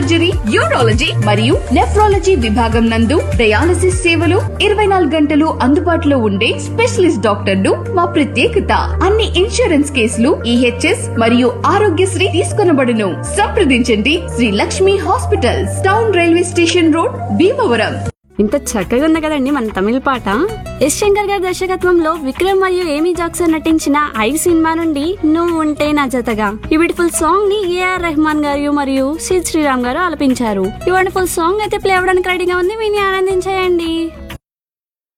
surgery urology మరియు nephrology విభాగం నందు డయాలసిస్ సేవలు ఇరవై నాలుగు గంటలు అందుబాటులో ఉండే స్పెషలిస్ట్ డాక్టర్లు మా ప్రత్యేకత అన్ని ఇన్సూరెన్స్ కేసులు ఈహెచ్ఎస్ మరియు ఆరోగ్యశ్రీ తీసుకొనబడును సంప్రదించండి Sri Lakshmi hospitals town railway station road Bhimavaram ఇంత చక్కగా ఉంది కదండి మన తమిళ పాట ఎస్ శంకర్ గారి దర్శకత్వంలో విక్రమ్ మరియు ఏమీ జాక్సన్ నటించిన ఐ సినిమా నుండి నువ్వు ఉంటే నా జతగా ఈ బ్యూటిఫుల్ సాంగ్ ని ఏఆర్ రెహమాన్ గారు మరియు సిద్ శ్రీరామ్ గారు ఆలపించారు ఈ వండర్ఫుల్ సాంగ్ అయితే ప్లే అవ్వడానికి రెడీగా ఉంది విని ఆనందించేయండి